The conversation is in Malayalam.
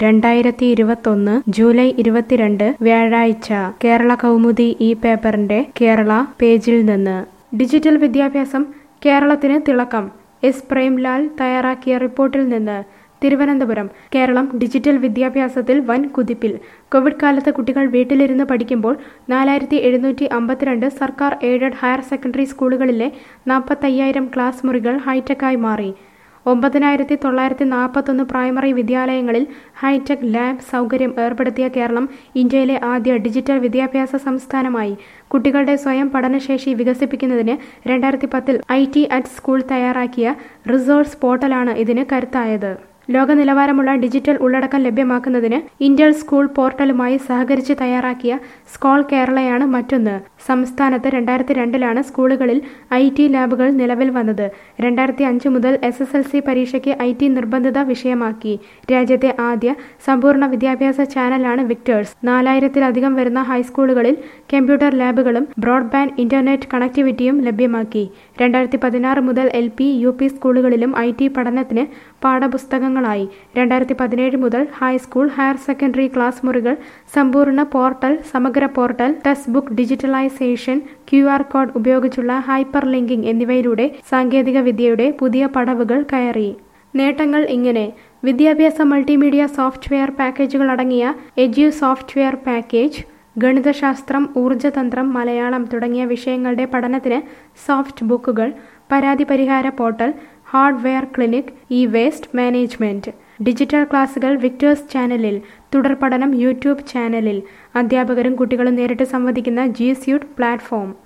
രണ്ടായിരത്തി ഇരുപത്തൊന്ന് ജൂലൈ ഇരുപത്തിരണ്ട് വ്യാഴാഴ്ച കേരള കൗമുദി ഈ പേപ്പറിന്റെ കേരള പേജിൽ നിന്ന് ഡിജിറ്റൽ വിദ്യാഭ്യാസം കേരളത്തിന് തിളക്കം എസ് പ്രേംലാൽ തയ്യാറാക്കിയ റിപ്പോർട്ടിൽ നിന്ന് തിരുവനന്തപുരം കേരളം ഡിജിറ്റൽ വിദ്യാഭ്യാസത്തിൽ വൻ കുതിപ്പിൽ കോവിഡ് കാലത്ത് കുട്ടികൾ വീട്ടിലിരുന്ന് പഠിക്കുമ്പോൾ നാലായിരത്തി എഴുന്നൂറ്റി അമ്പത്തിരണ്ട് സർക്കാർ എയ്ഡഡ് ഹയർ സെക്കൻഡറി സ്കൂളുകളിലെ നാൽപ്പത്തയ്യായിരം ക്ലാസ് മുറികൾ ഹൈടെക്കായി മാറി ഒമ്പതിനായിരത്തി തൊള്ളായിരത്തി നാൽപ്പത്തൊന്ന് പ്രൈമറി വിദ്യാലയങ്ങളിൽ ഹൈടെക് ലാബ് സൗകര്യം ഏർപ്പെടുത്തിയ കേരളം ഇന്ത്യയിലെ ആദ്യ ഡിജിറ്റൽ വിദ്യാഭ്യാസ സംസ്ഥാനമായി കുട്ടികളുടെ സ്വയം പഠനശേഷി വികസിപ്പിക്കുന്നതിന് രണ്ടായിരത്തി പത്തിൽ ഐ ടി അറ്റ് സ്കൂൾ തയ്യാറാക്കിയ റിസോഴ്സ് പോർട്ടലാണ് ഇതിന് കരുത്തായത് ലോക നിലവാരമുള്ള ഡിജിറ്റൽ ഉള്ളടക്കം ലഭ്യമാക്കുന്നതിന് ഇന്റൽ സ്കൂൾ പോർട്ടലുമായി സഹകരിച്ച് തയ്യാറാക്കിയ സ്കോൾ കേരളയാണ് മറ്റൊന്ന് സംസ്ഥാനത്ത് രണ്ടായിരത്തി രണ്ടിലാണ് സ്കൂളുകളിൽ ഐ ടി ലാബുകൾ നിലവിൽ വന്നത് രണ്ടായിരത്തി അഞ്ച് മുതൽ എസ് എസ് എൽ സി പരീക്ഷയ്ക്ക് ഐ ടി നിർബന്ധിത വിഷയമാക്കി രാജ്യത്തെ ആദ്യ സമ്പൂർണ്ണ വിദ്യാഭ്യാസ ചാനലാണ് വിക്ടേഴ്സ് നാലായിരത്തിലധികം വരുന്ന ഹൈസ്കൂളുകളിൽ കമ്പ്യൂട്ടർ ലാബുകളും ബ്രോഡ്ബാൻഡ് ഇന്റർനെറ്റ് കണക്ടിവിറ്റിയും ലഭ്യമാക്കി രണ്ടായിരത്തി പതിനാറ് മുതൽ എൽ പി യു പി സ്കൂളുകളിലും ഐ ടി പഠനത്തിന് പാഠപുസ്തകങ്ങളായി രണ്ടായിരത്തി പതിനേഴ് മുതൽ ഹൈസ്കൂൾ ഹയർ സെക്കൻഡറി ക്ലാസ് മുറികൾ Sampoorna portal Samagra portal text book digitalisation Q R code ഉപയോഗിച്ചുള്ള ഹൈപ്പർ ലിങ്കിംഗ് എന്നിവയിലൂടെ സാങ്കേതിക വിദ്യയുടെ പുതിയ പടവുകൾ കയറി നേട്ടങ്ങൾ ഇങ്ങനെ വിദ്യാഭ്യാസ മൾട്ടിമീഡിയ സോഫ്റ്റ്വെയർ പാക്കേജുകൾ അടങ്ങിയ എജ്യു സോഫ്റ്റ്വെയർ പാക്കേജ് ഗണിതശാസ്ത്രം ഊർജ്ജതന്ത്രം മലയാളം തുടങ്ങിയ വിഷയങ്ങളുടെ പഠനത്തിന് സോഫ്റ്റ് ബുക്കുകൾ പരാതി പരിഹാര portal hardware clinic E waste management digital ക്ലാസുകൾ വിക്ടേഴ്സ് ചാനലിൽ തുടർ പഠനം യൂട്യൂബ് ചാനലിൽ അധ്യാപകരും കുട്ടികളും നേരിട്ട് സംവദിക്കുന്ന ജി സ്യൂട്ട് പ്ലാറ്റ്ഫോം